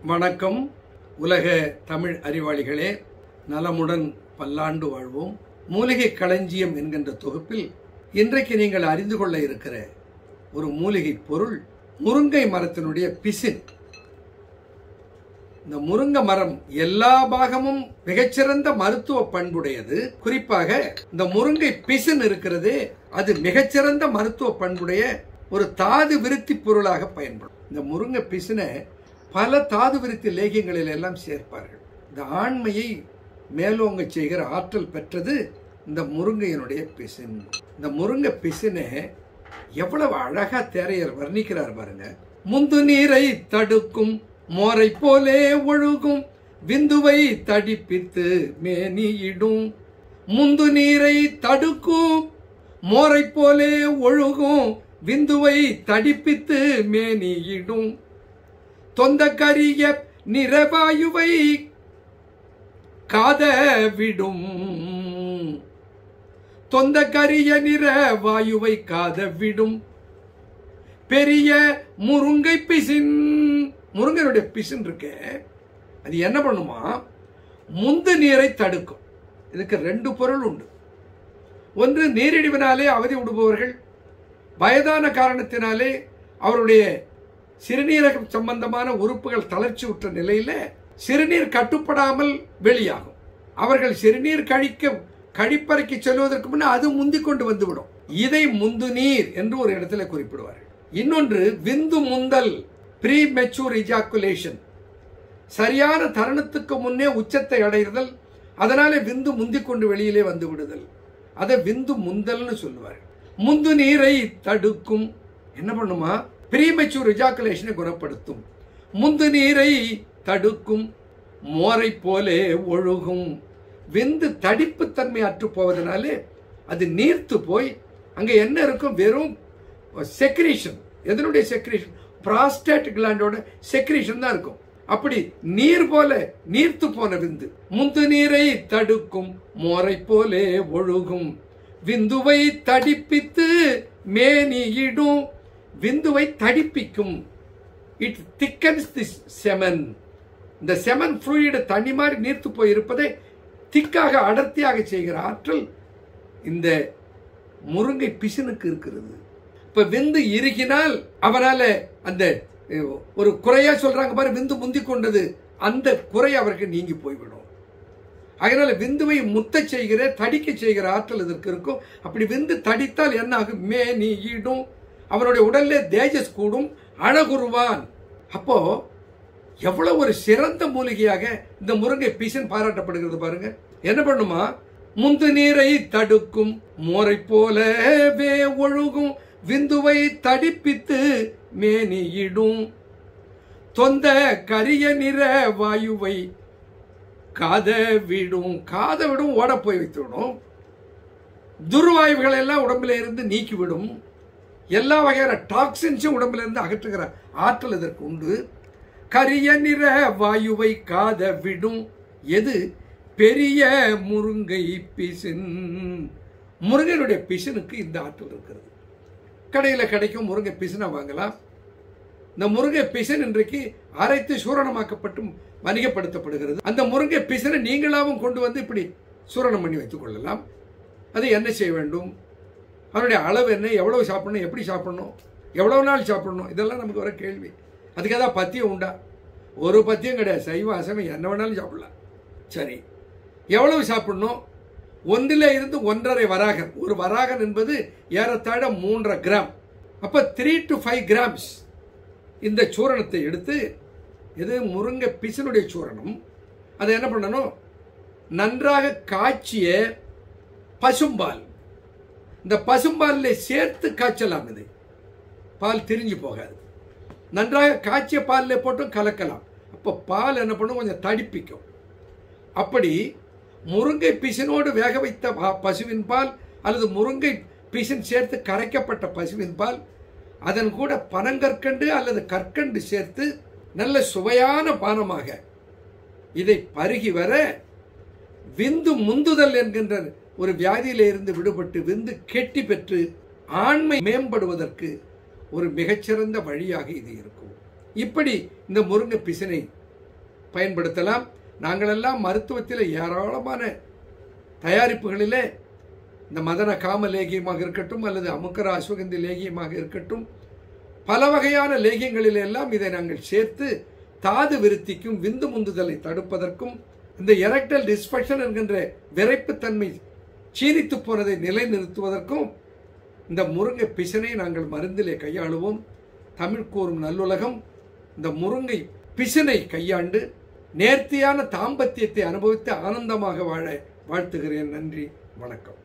வணக்கம் உலக தமிழ் அறிவாளிகளே நலமுடன் பல்லாண்டு வாழ்வோம் மூலிகை களஞ்சியம் என்கின்ற தொகுப்பில் இன்றைக்கு நீங்கள் அறிந்து கொள்ள இருக்கிற ஒரு மூலிகை பொருள் முருங்கை மரத்தினுடைய பிசின் இந்த முருங்கை மரம் எல்லா பாகமும் மிகச்சிறந்த மருத்துவ பண்புடையது குறிப்பாக இந்த முருங்கை பிசின் இருக்கிறதே அது மிகச்சிறந்த மருத்துவ பண்புடைய ஒரு தாது விருத்தி பொருளாக பயன்படும் இந்த முருங்கை பிசினை பல தாது விருத்தி லேகியங்களில் எல்லாம் சேர்ப்பார்கள் இந்த ஆண்மையை மேலோங்க செய்கிற ஆற்றல் பெற்றது இந்த முருங்கையினுடைய பிசின் இந்த முருங்கை பிசினை எவ்வளவு அழகா தேரையர் வர்ணிக்கிறார் பாருங்க முந்து நீரை தடுக்கும் மோரை போலே ஒழுகும் விந்துவை தடிப்பித்து மேனியிடும் முந்து நீரை தடுக்கும் மோரை போலே ஒழுகும் விந்துவை தடிப்பித்து மேனியிடும் தொந்த கரிய நிறவாயுவை காத விடும் தொந்த கரிய நிற வாயுவை காத விடும் பெரிய முருங்கை பிசின் முருங்கனுடைய பிசின் இருக்கு அது என்ன பண்ணுமா முந்து நீரை தடுக்கும் இதுக்கு ரெண்டு பொருள் உண்டு ஒன்று நீரிழிவினாலே அவதி விடுபவர்கள் வயதான காரணத்தினாலே அவருடைய சிறுநீரகம் சம்பந்தமான உறுப்புகள் தளர்ச்சி உற்ற நிலையில சிறுநீர் கட்டுப்படாமல் வெளியாகும் அவர்கள் சிறுநீர் கழிக்க கழிப்பறைக்கு செல்வதற்கு முன்ன அது முந்தி கொண்டு வந்துவிடும் இதை முந்து நீர் என்று ஒரு இடத்துல குறிப்பிடுவார்கள் இன்னொன்று விந்து முந்தல் ப்ரீ மெச்சூர் இஜாக்குலேஷன் சரியான தருணத்துக்கு முன்னே உச்சத்தை அடைதல் அதனால விந்து முந்தி கொண்டு வெளியிலே வந்து விடுதல் அதை விந்து முந்தல்னு சொல்லுவார் முந்து நீரை தடுக்கும் என்ன பண்ணுமா ப்ரீமெச்சூர் இஜாக்குலேஷனை குணப்படுத்தும் முந்து நீரை தடுக்கும் மோரை போலே ஒழுகும் விந்து தடிப்புத்தன்மை அற்று போவதனாலே அது நீர்த்து போய் அங்க என்ன இருக்கும் வெறும் செக்ரீஷன் எதனுடைய செக்ரீஷன் ப்ராஸ்டேட் கிளாண்டோட செக்ரீஷன் தான் இருக்கும் அப்படி நீர் போல நீர்த்து போன விந்து முந்து நீரை தடுக்கும் மோரை போலே ஒழுகும் விந்துவை தடிப்பித்து மேனியிடும் விந்துவை தடிப்பிக்கும் இட் திக்கன்ஸ் தி செமன் இந்த செமன் ஃப்ளூயிடு தண்ணி மாதிரி நீர்த்து போய் இருப்பதை திக்காக அடர்த்தியாக செய்கிற ஆற்றல் இந்த முருங்கை பிசினுக்கு இருக்கிறது இப்ப விந்து இறுகினால் அவரால அந்த ஒரு குறையா சொல்றாங்க பாரு விந்து முந்தி கொண்டது அந்த குறை அவருக்கு நீங்கி போய்விடும் அதனால விந்துவை முத்த செய்கிற தடிக்க செய்கிற ஆற்றல் இதற்கு இருக்கும் அப்படி விந்து தடித்தால் என்ன ஆகும் மே நீ ஈடும் அவனுடைய உடல்ல தேஜஸ் கூடும் அழகுருவான் அப்போ எவ்வளவு ஒரு சிறந்த மூலிகையாக இந்த முருங்கை பிசன் பாராட்டப்படுகிறது பாருங்க என்ன பண்ணுமா முந்து நீரை தடுக்கும் மோரை போலவே ஒழுகும் விந்துவை தடிப்பித்து மேனியிடும் தொந்த கரிய நிற வாயுவை காத விடும் காத விடும் ஓட போய் வைத்து விடும் துர்வாயுகள் எல்லாம் உடம்புல இருந்து நீக்கிவிடும் எல்லா வகையான டாக்ஸின்ஸும் உடம்புல இருந்து அகற்றுகிற ஆற்றல் இதற்கு உண்டு கரிய நிற வாயுவை காத விடும் எது பெரிய முருங்கை பிசின் முருங்கனுடைய பிசினுக்கு இந்த ஆற்றல் இருக்கிறது கடையில் கிடைக்கும் முருங்கை பிசினை வாங்கலாம் இந்த முருங்கை பிசின் இன்றைக்கு அரைத்து சூரணமாக்கப்பட்டும் வணிகப்படுத்தப்படுகிறது அந்த முருங்கை பிசினை நீங்களாவும் கொண்டு வந்து இப்படி சூரணம் பண்ணி வைத்துக் கொள்ளலாம் அது என்ன செய்ய வேண்டும் அதனுடைய அளவு என்ன எவ்வளவு சாப்பிடணும் எப்படி சாப்பிடணும் எவ்வளவு நாள் சாப்பிடணும் இதெல்லாம் நமக்கு வர கேள்வி அதுக்கு ஏதாவது பத்தியம் உண்டா ஒரு பத்தியம் கிடையாது சைவ அசைவம் என்ன வேணாலும் சாப்பிடலாம் சரி எவ்வளவு சாப்பிடணும் ஒன்றில் இருந்து ஒன்றரை வராகன் ஒரு வராகன் என்பது ஏறத்தாழ மூன்றரை கிராம் அப்போ த்ரீ டு ஃபைவ் கிராம்ஸ் இந்த சூரணத்தை எடுத்து இது முருங்கை பிசனுடைய சூரணம் அதை என்ன பண்ணணும் நன்றாக காய்ச்சிய பசும்பால் இந்த பசும்பாலில் சேர்த்து காய்ச்சலாம் இது பால் திரிஞ்சு போகாது நன்றாக காய்ச்சிய பாலில் போட்டும் கலக்கலாம் அப்போ பால் என்ன பண்ணும் கொஞ்சம் தடிப்பிக்கும் அப்படி முருங்கை பிசினோடு வேக வைத்த பசுவின் பால் அல்லது முருங்கை பிசின் சேர்த்து கரைக்கப்பட்ட பசுவின் பால் அதன் கூட பனங்கற்கண்டு அல்லது கற்கண்டு சேர்த்து நல்ல சுவையான பானமாக இதை பருகி வர விந்து முந்துதல் என்கின்ற ஒரு வியாதியில இருந்து விடுபட்டு விந்து கெட்டி பெற்று ஆண்மை மேம்படுவதற்கு ஒரு மிகச்சிறந்த வழியாக இது இருக்கும் இப்படி இந்த முருங்கை பிசினை பயன்படுத்தலாம் நாங்களெல்லாம் மருத்துவத்தில் ஏராளமான தயாரிப்புகளிலே இந்த மதன காம லேகியமாக இருக்கட்டும் அல்லது அமுக்கர அஸ்வகந்தி லேகியமாக இருக்கட்டும் பல வகையான லேகியங்களில் எல்லாம் இதை நாங்கள் சேர்த்து தாது விருத்திக்கும் விந்து முந்துதலை தடுப்பதற்கும் இந்த எரக்டல் டிஸ்பக்ஷன் என்கின்ற விரைப்புத்தன்மை சீனித்து போனதை நிலைநிறுத்துவதற்கும் இந்த முருங்கை பிசனை நாங்கள் மருந்திலே கையாளுவோம் தமிழ் கூறும் நல்லுலகம் இந்த முருங்கை பிசினை கையாண்டு நேர்த்தியான தாம்பத்தியத்தை அனுபவித்து ஆனந்தமாக வாழ வாழ்த்துகிறேன் நன்றி வணக்கம்